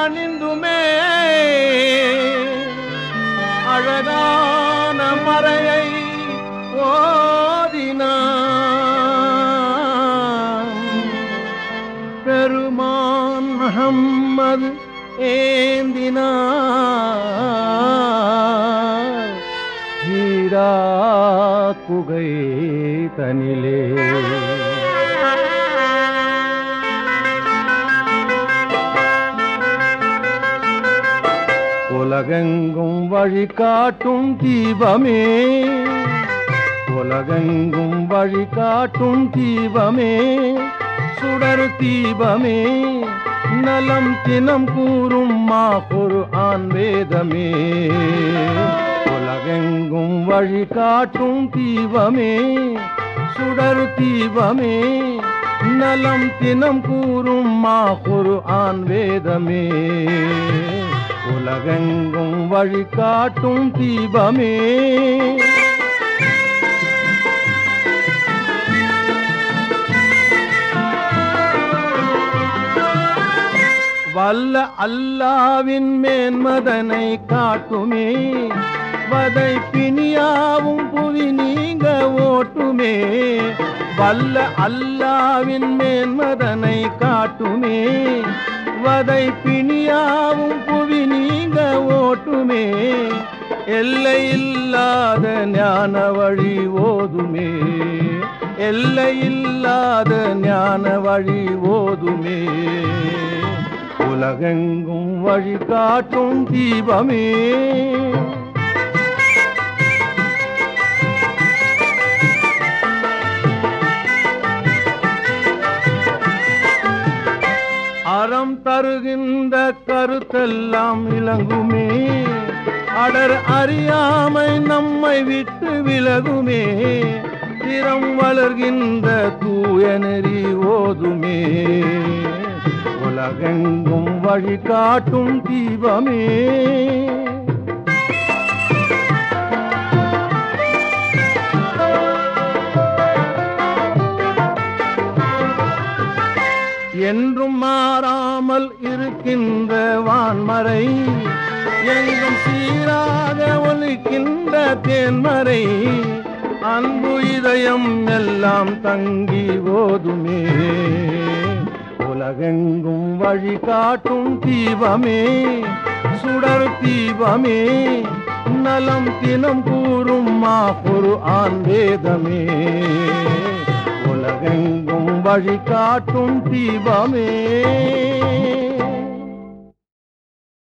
அணிந்துமே அழகான மறையை ஓதினான் பெருமான் முஹம்மது ஏந்தினார் ஹீரா குகை தனிலே உலகெங்கும் வழிகாட்டும் தீபமே உலகெங்கும் வழிகாட்டும் தீபமே சுடரு தீபமே நலம் தினம் கூறும் மாபொரு ஆண் வேதமே உலகெங்கும் வழிகாட்டும் தீபமே சுடரு தீபமே நலம் தினம் கூறும் மாபொரு ஆண் வேதமே உலகெங்கும் வழிகாட்டும் தீபமே வல்ல அல்லாவின் மேன்மதனை காட்டுமே வதை பிணியாவும் புவி நீங்க ஓட்டுமே வல்ல அல்லாவின் மேன்மதனை காட்டுமே வதை பிணியாவும் புவி நீங்க ஓட்டுமே எல்லையில்லாத ஞான வழி ஓதுமே எல்லையில்லாத ஞான வழி ஓதுமே உலகெங்கும் வழிகாட்டும் தீபமே அறம் தருகின்ற கருத்தெல்லாம் இலங்குமே அடர் அறியாமை நம்மை விட்டு விலகுமே திறம் வளர்கின்ற தூய நெறி ஓதுமே உலகெங்கும் வழிகாட்டும் தீபமே என்றும் மாறாமல் இருக்கின்ற வான்மறை எங்கும் சீராக ஒலிக்கின்ற தேன்மறை அன்பு இதயம் எல்லாம் தங்கி ஓதுமே உலகெங்கும் வழிகாட்டும் தீபமே சுடர் தீபமே நலம் தினம் கூறும் மாபொரு ஆண் வேதமே உலகெங்கும் வழிகாட்டும் தீபமே